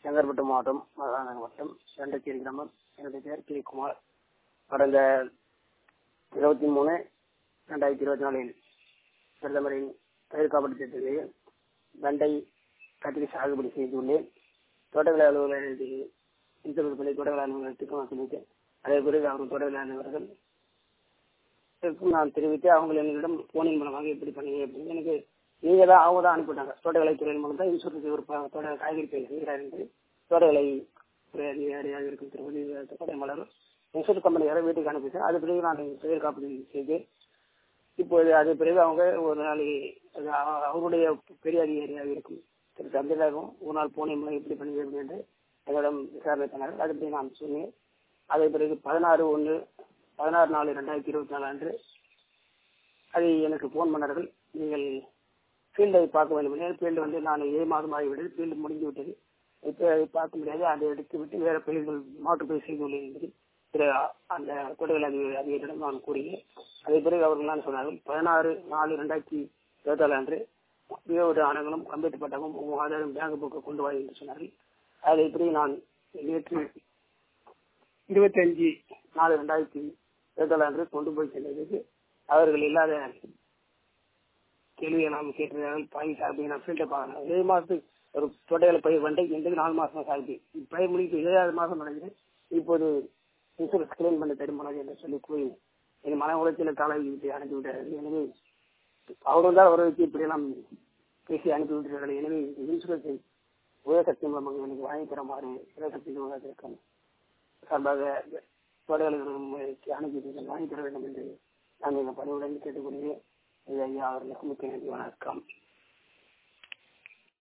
செங்கற்பட்டு மாவட்டம் மதுராந்தகம் மாவட்டம் ரெண்டச்சேரி கிராமம் என்னுடைய பேர் கே குமார் கடந்த இருபத்தி மூணு ரெண்டாயிரத்தி இருபத்தி நாலில் பிரதமரின் பயிர் காப்பீட்டு திட்டத்தில் வெண்டை கத்திரி சாகுபடி செய்துள்ளேன் தோட்டக்கலை அலுவலகத்தில் இன்சூரன்ஸ் தோட்டக்கலை அலுவலகத்துக்கும் நான் சொல்லிட்டேன் அதே பிறகு அவர் தோட்டக்கலை அலுவலர்கள் நான் தெரிவித்து அவங்க என்னிடம் போனின் மூலமாக எப்படி பண்ணீங்க அப்படின்னு எனக்கு நீங்க தான் அவங்க தான் அனுப்பிட்டாங்க தோட்டக்கலை துறையின் மூலம் தான் இன்சூரன்ஸ் ஒரு ப- தோட்ட காய்கறி பயிர் செய்கிறார் என்று தோட்டக்கலை துறை அதிகாரியாக இருக்கும் திருப்பதி தோட்ட மலர் இன்சூரன்ஸ் கம்பெனியார வீட்டுக்கு அனுப்பிட்டேன் அது பிறகு நான் பயிர் காப்பீடு செய்து இப்போது அது பிறகு அவங்க ஒரு நாள் அது அவ- அவருடைய பெரிய அதிகாரியாக இருக்கும் திரு சந்திரலாகவும் ஒரு நாள் போனே மூலம் எப்படி பண்ணீங்க அப்படின்னு எங்களிடம் விசாரணை பண்ணார்கள் அது பற்றி நான் சொன்னேன் அதே பிறகு பதினாறு ஒன்று பதினாறு நாலு ரெண்டாயிரத்தி இருபத்தி நாலு அன்று அது எனக்கு ஃபோன் பண்ணார்கள் நீங்கள் ஃபீல்டை பார்க்க வேண்டும் என்று ஃபீல்டு வந்து நான் ஏ மாதம் ஆகிவிட்டது ஃபீல்டு முடிந்து விட்டது இப்போ அதை பார்க்க முடியாது அதை எடுத்து விட்டு வேற பயிர்கள் மாற்று பயிர் செய்துள்ளேன் என்பது திரு அந்த தோட்டக்கலை அதிகாரி அதிகாரியிடம் நான் கூறினேன் அதே பிறகு அவர்கள் நான் சொன்னார்கள் பதினாறு நாலு ரெண்டாயிரத்தி இருபத்தி நாலு அன்று வியோட ஆணைகளும் கம்ப்யூட்டர் பட்டமும் உங்கள் ஆதாரம் பேங்க் புக்கை கொண்டு வா என்று சொன்னார்கள் அதை இப்படி நான் நேற்று இருபத்தஞ்சு நாலு ரெண்டாயிரத்தி இருபத்தி அன்று கொண்டு போய் சென்றதுக்கு அவர்கள் இல்லாத கேள்வியை நாம் கேட்டிருந்தார்கள் பாய் சாப்பிட்டு நான் ஃபீல்டை பார்க்கணும் ஏழு மாதத்துக்கு ஒரு தோட்டங்களை பயிர் வண்டை இன்றைக்கு நாலு மாசம் சாகுது பயிர் முடிக்கு ஏழாவது மாதம் நடக்குது இப்போது இன்சூரன்ஸ் கிளைம் பண்ண தருமானது என்று சொல்லி கூறி என் மன உளைச்சல தாளாகி விட்டு அனுப்பி விட்டார்கள் எனவே அவரும் தான் அவரை வச்சு இப்படியெல்லாம் பேசி அனுப்பி விட்டார்கள் எனவே இன்சூரன்ஸை உயர்சக்தி மூலமாக எனக்கு வாங்கி தருமாறு உயர்சக்தி நிறுவனத்திற்கு சார்பாக தோட்டங்களுக்கு அனுப்பி வாங்கி தர வேண்டும் என்று நான் எங்கள் பணியுடன் கேட்டுக்கொள்கிறேன் இது ஐயா அவர்களுக்கு மிக்க நன்றி வணக்கம்